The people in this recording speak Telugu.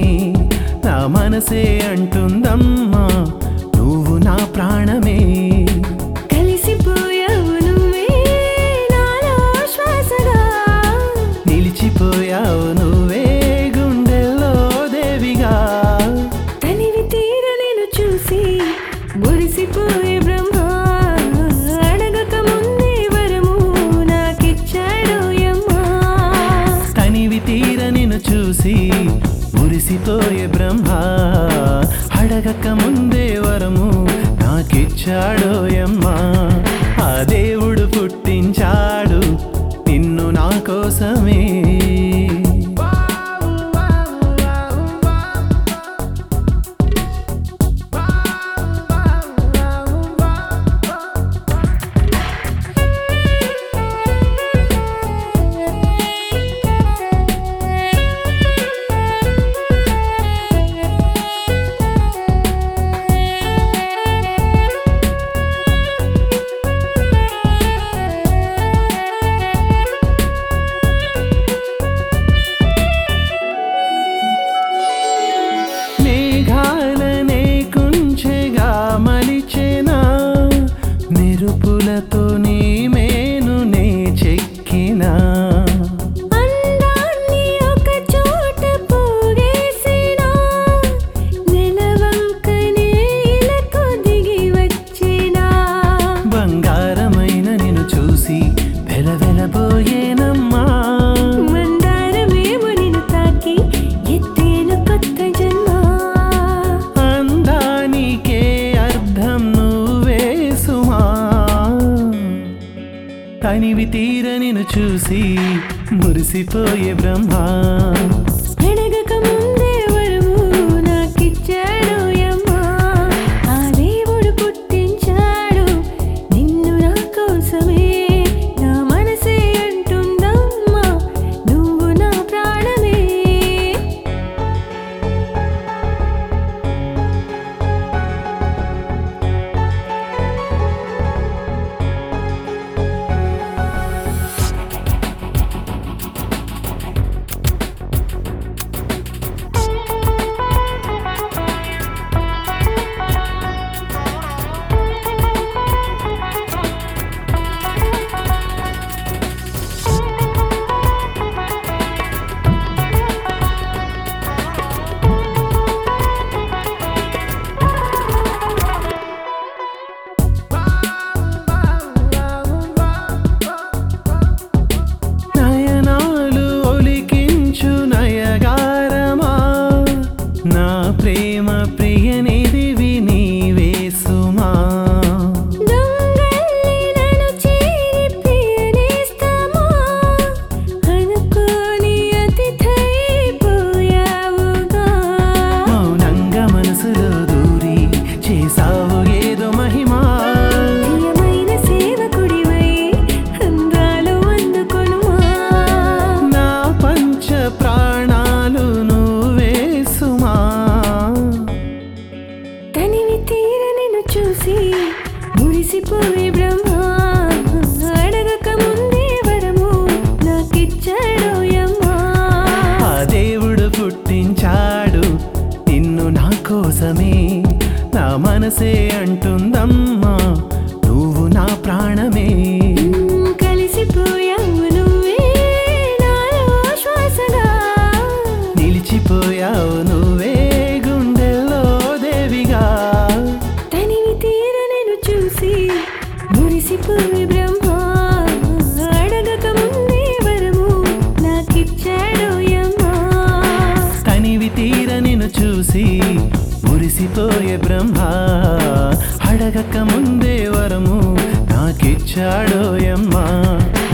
నా మనసే అంటుందమ్మా నువ్వు నా ప్రాణమే కలిసిపోయావు నువ్వే నాలో శ్వాసగా నిలిచిపోయావు నువ్వే గుండెల్లో దేవిగా తనివి తీర నేను చూసి మురిసిపోయే బ్రహ్మ అడగక ముందే వరము నాకిచ్చాడు యమ్మా తనివి తీర నిన్ను చూసి మురిసిపోయే బ్రహ్మ అడగక ముందే వరము నాకిచ్చాడోయమ్మా ఆ దేవుడు పుట్టించాడు నిన్ను నా కోసమే మేఘాలనే కుంచెగా మలిచెనా మెరుపులతో నీ మేను నే చెక్కినా అందాన్ని ఒక చోట పోగేసినా నెలవంకనే ఇలకు దిగి వచ్చినా బంగారమైన నిన్ను చూసి వెలవెలబోయేనమ్మా మందారమేమో నిన్ను తాకి ఎత్తేను కొత్త జన్మ అందానికే అర్థం నువ్వే సుమా తనివి తీర నిన్ను చూసి మురిసిపోయే బ్రహ్మ అడగక ముందే వరము నాకిచ్చాడు యమ్మా ఆ దేవుడు పుట్టించాడు నిన్ను నా కోసమే నా మనసే అంటుందమ్మా నువ్వు నా ప్రాణమే నయనాలు ఒలికించు నయగారమా నా ప్రేమ ప్రియనిధివి నీవే సుమా దొంగల్ని నన్ను చేరి ప్రియనేస్తమా అనుకోని అతిథైపోయావుగా మౌనంగా మనసులో దూరి చేసావు ఏదో మహిమా ప్రియమైన సేవకుడివై అందాలు అందుకొనుమా నా పంచ ప్రాణాలు నువ్వే సుమా తనివి తీర నిన్ను చూసి మురిసిపోయి బ్రహ్మ అడగక ముందే వరము నాకిచ్చాడు యమ్మా ఆ దేవుడు పుట్టించాడు నిన్ను నా కోసమే నా మనసే అంటుందమ్మా నువ్వు నా ప్రాణమే కలిసిపోయావు నువ్వే నాలో శ్వాసగా నిలిచిపోయావు నువ్వే గుండెల్లో దేవిగా తనివి తీర నేను చూసి మురిసిపోయి బ్రహ్మ అడగక ముందే వరము నాకిచ్చాడు యమ్మా తనివి తీర నిన్ను చూసి మురిసిపోయే బ్రహ్మ అడగక ముందే వరము నాకిచ్చాడోయమ్మా